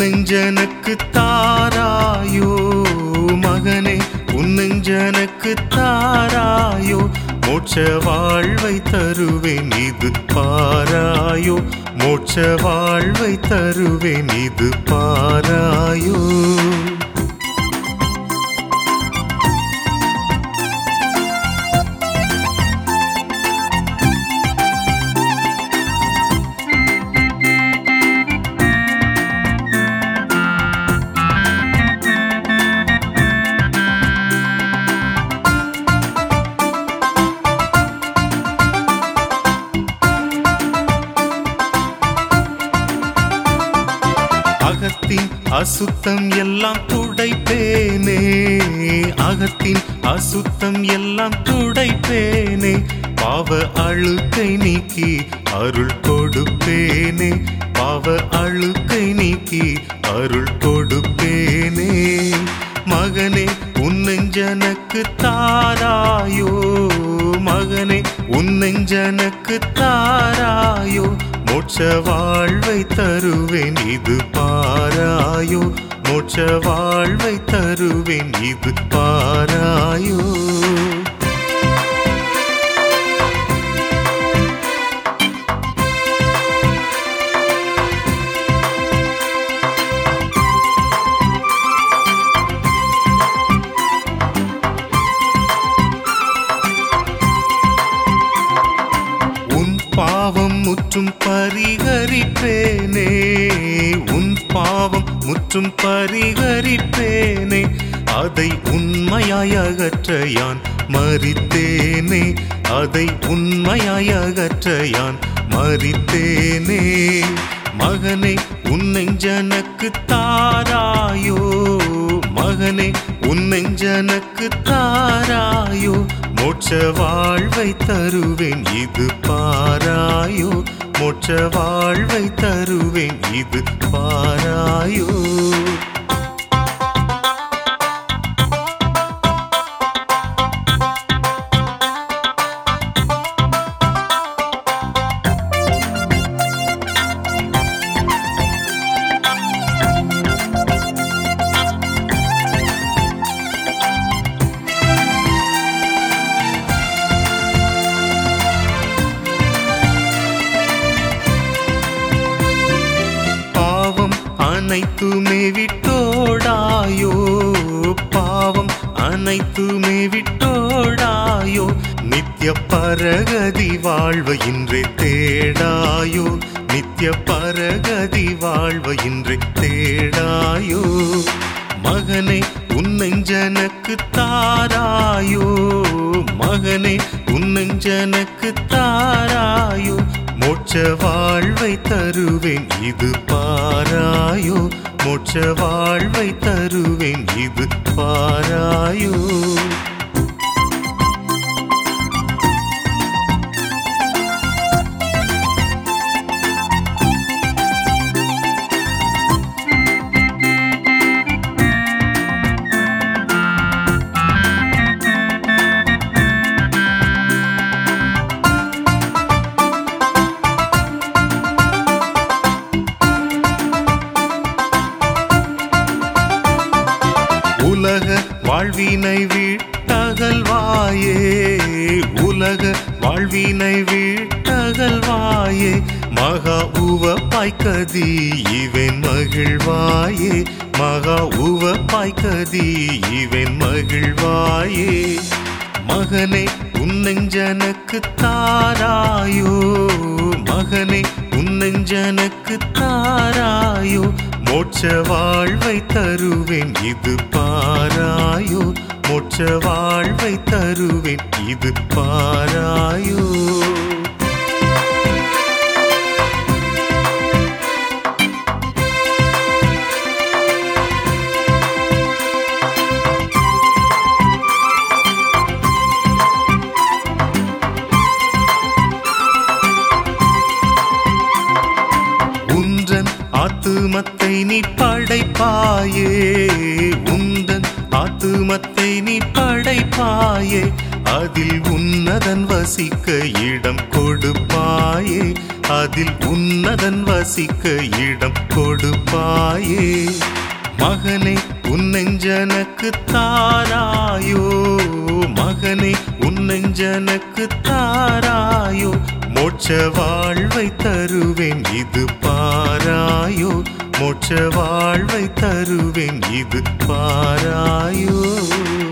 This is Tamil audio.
உன்னெஞ்சனக்கு தாராயோ மகனே உன்னெஞ்சனக்கு தாராயோ மோட்ச வாழ்வை தருவேன் இது பாராயோ மோட்ச வாழ்வை தருவேன் இது பாராயோ அகத்தின் அசுத்தம் எல்லாம் துடைப்பேனே அகத்தின் அசுத்தம் எல்லாம் துடைப்பேனே பாவ அழுக்கை நீக்கி அருள் கொடுப்பேனே பாவ அழுக்கை நீக்கி அருள் கொடுப்பேனே மகனே உன்னெஞ்சனக்கு தாராயோ மகனே உன்னெஞ்சனக்கு தாராயோ மோட்ச வாழ்வை தருவேன் இது பாராயோ மோட்ச வாழ்வை தருவேன் இது பாராயோ உன் பாவம் முற்றும் பரிகரிப்பேனே உன் பாவம் முற்றும் பரிகரிப்பேனே அதை உண்மையாய் அகற்ற யான் மறித்தேனே அதை உண்மையாய் அகற்ற யான் மறித்தேனே மகனே உன்னெஞ்சனக்கு தாராயோ மகனே உன்னெஞ்சனக்கு தாராயோ மோட்ச வாழ்வை தருவேன் இது பாராயோ மோட்ச வாழ்வை தருவேன் இது பாராயோ பாவம் அனைத்துமே விட்டோடாயோ பாவம் அனைத்துமே விட்டோடாயோ நித்திய பரகதி வாழ்வு இன்றே தேடாயோ நித்திய பரகதி வாழ்வு இன்றே தேடாயோ மகனே உன்னெஞ்சனக்கு தாராயோ மகனே உன்னெஞ்சனக்கு தாராயோ மோட்ச வாழ்வை தருவேன் இது பாராயோ மோட்ச வாழ்வை தருவேன் இது பாராயோ உலக வாழ்வினை விட்டகல்வாயே உலக வாழ்வினை விட்டகல்வாயே மகா உவ பாய்க்கதி இவன் மகிழ்வாயே மகா உவ பாய்க்கதி இவன் மகிழ்வாயே மகனே உன்னெஞ்சனக்கு தாராயோ மகனே உன்னெஞ்சனக்கு தாராயோ மோட்ச வாழ்வை தருவேன் இது பாராயோ மோட்ச வாழ்வை தருவேன் இது பாராயோ உந்தன் ஆத்துமத்தை நீ படைப்பாயே உந்தன் ஆத்துமத்தை நீ படைப்பாயே அதில் உன்னதன் வசிக்க இடம் கொடுப்பாயே அதில் உன்னதன் வசிக்க இடம் கொடுப்பாயே மகனே உன்னெஞ்சனக்கு தாராயோ மகனே உன்னெஞ்சனக்கு தாராயோ மோட்ச வாழ்வை தருவேன் இது பாராயோ மோட்ச வாழ்வை தருவேன் இது பாராயோ